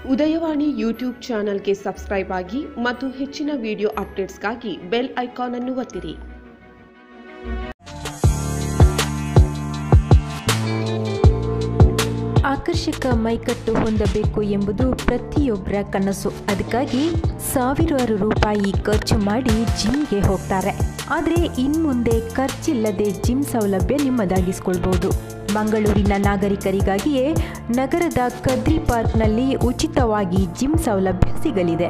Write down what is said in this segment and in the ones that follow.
Udayavani YouTube ಚಾನಲ್ಗೆ subscribe ಆಗಿ ಮತ್ತು ಹೆಚ್ಚಿನ ವಿಡಿಯೋ ಅಪ್ಡೇಟ್ಸ್ಗಾಗಿ ಬೆಲ್ ಐಕಾನ್ ಅನ್ನು ಒತ್ತಿರಿ ಆಕರ್ಷಕ ಮೈಕಟ್ಟು ಹೊಂದಬೇಕು ಎಂಬುದು ಪ್ರತಿಯೊಬ್ಬರ ಕನಸು ಅದಕ್ಕಾಗಿ ಸಾವಿರಾರು ರೂಪಾಯಿ ಖರ್ಚು ಮಾಡಿ ಜಿಮ್ಗೆ ಹೋಗ್ತಾರೆ ಆದರೆ ಇನ್ಮುಂದೆ ಖರ್ಚಿಲ್ಲದೆ ಜಿಮ್ ಸೌಲಭ್ಯ ನಿಮ್ಮದಾಗಿಸ್ಕೊಳ್ಬಹುದು ಮಂಗಳೂರಿನ ನಾಗರಿಕರಿಗಾಗಿಯೇ ನಗರದ ಕದ್ರಿ ಪಾರ್ಕ್ನಲ್ಲಿ ಉಚಿತವಾಗಿ ಜಿಮ್ ಸೌಲಭ್ಯ ಸಿಗಲಿದೆ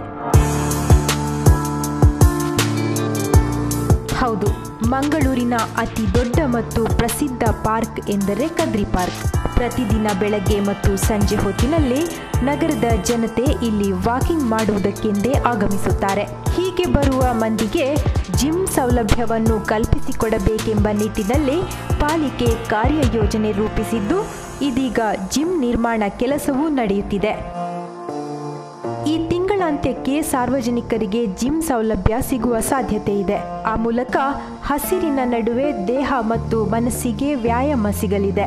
ಹೌದು ಮಂಗಳೂರಿನ ಅತಿ ದೊಡ್ಡ ಮತ್ತು ಪ್ರಸಿದ್ಧ ಪಾರ್ಕ್ ಎಂದರೆ ಕದ್ರಿ ಪಾರ್ಕ್ ಪ್ರತಿದಿನ ಬೆಳಗ್ಗೆ ಮತ್ತು ಸಂಜೆ ಹೊತ್ತಿನಲ್ಲಿ ನಗರದ ಜನತೆ ಇಲ್ಲಿ ವಾಕಿಂಗ್ ಮಾಡುವುದಕ್ಕೆಂದೇ ಆಗಮಿಸುತ್ತಾರೆ ಹೀಗೆ ಬರುವ ಮಂದಿಗೆ ಜಿಮ್ ಸೌಲಭ್ಯವನ್ನು ಕಲ್ಪಿಸಿಕೊಡಬೇಕೆಂಬ ನಿಟ್ಟಿನಲ್ಲಿ ಪಾಲಿಕೆ ಕಾರ್ಯಯೋಜನೆ ರೂಪಿಸಿದ್ದು ಇದೀಗ ಜಿಮ್ ನಿರ್ಮಾಣ ಕೆಲಸವೂ ನಡೆಯುತ್ತಿದೆ ಈ ತಿಂಗಳಾಂತ್ಯಕ್ಕೆ ಸಾರ್ವಜನಿಕರಿಗೆ ಜಿಮ್ ಸೌಲಭ್ಯ ಸಿಗುವ ಸಾಧ್ಯತೆ ಇದೆ ಆ ಮೂಲಕ ಹಸಿರಿನ ನಡುವೆ ದೇಹ ಮತ್ತು ಮನಸ್ಸಿಗೆ ವ್ಯಾಯಾಮ ಸಿಗಲಿದೆ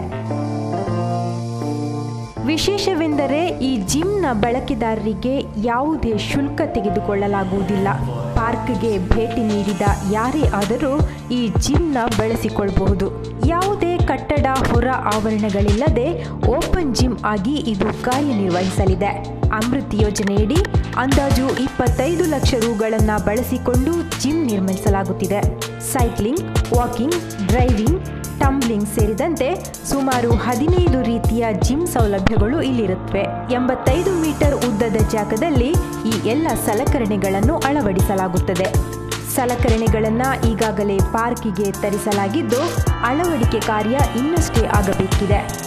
ವಿಶೇಷವೆಂದರೆ ಈ ಜಿಮ್ನ ಬಳಕೆದಾರರಿಗೆ ಯಾವುದೇ ಶುಲ್ಕ ತೆಗೆದುಕೊಳ್ಳಲಾಗುವುದಿಲ್ಲ ಪಾರ್ಕ್ಗೆ ಭೇಟಿ ನೀಡಿದ ಯಾರೇ ಆದರೂ ಈ ಜಿಮ್ನ ಬಳಸಿಕೊಳ್ಳಬಹುದು ಯಾವುದೇ ಕಟ್ಟಡ ಹೊರ ಆವರಣಗಳಿಲ್ಲದೆ ಓಪನ್ ಜಿಮ್ ಆಗಿ ಇದು ಕಾರ್ಯನಿರ್ವಹಿಸಲಿದೆ ಅಮೃತ್ ಯೋಜನೆಯಡಿ ಅಂದಾಜು ಇಪ್ಪತ್ತೈದು ಲಕ್ಷ ರುಗಳನ್ನು ಬಳಸಿಕೊಂಡು ಜಿಮ್ ನಿರ್ಮಿಸಲಾಗುತ್ತಿದೆ ಸೈಕ್ಲಿಂಗ್ ವಾಕಿಂಗ್ ಡ್ರೈವಿಂಗ್ ಟಂಬ್ಲಿಂಗ್ ಸೇರಿದಂತೆ ಸುಮಾರು ಹದಿನೈದು ರೀತಿಯ ಜಿಮ್ ಸೌಲಭ್ಯಗಳು ಇಲ್ಲಿರುತ್ತವೆ ಎಂಬತ್ತೈದು ಮೀಟರ್ ಉದ್ದದ ಜಾಗದಲ್ಲಿ ಈ ಎಲ್ಲ ಸಲಕರಣೆಗಳನ್ನು ಅಳವಡಿಸಲಾಗುತ್ತದೆ ಸಲಕರಣೆಗಳನ್ನು ಈಗಾಗಲೇ ಪಾರ್ಕಿಗೆ ತರಿಸಲಾಗಿದ್ದು ಅಳವಡಿಕೆ ಕಾರ್ಯ ಇನ್ನಷ್ಟೇ ಆಗಬೇಕಿದೆ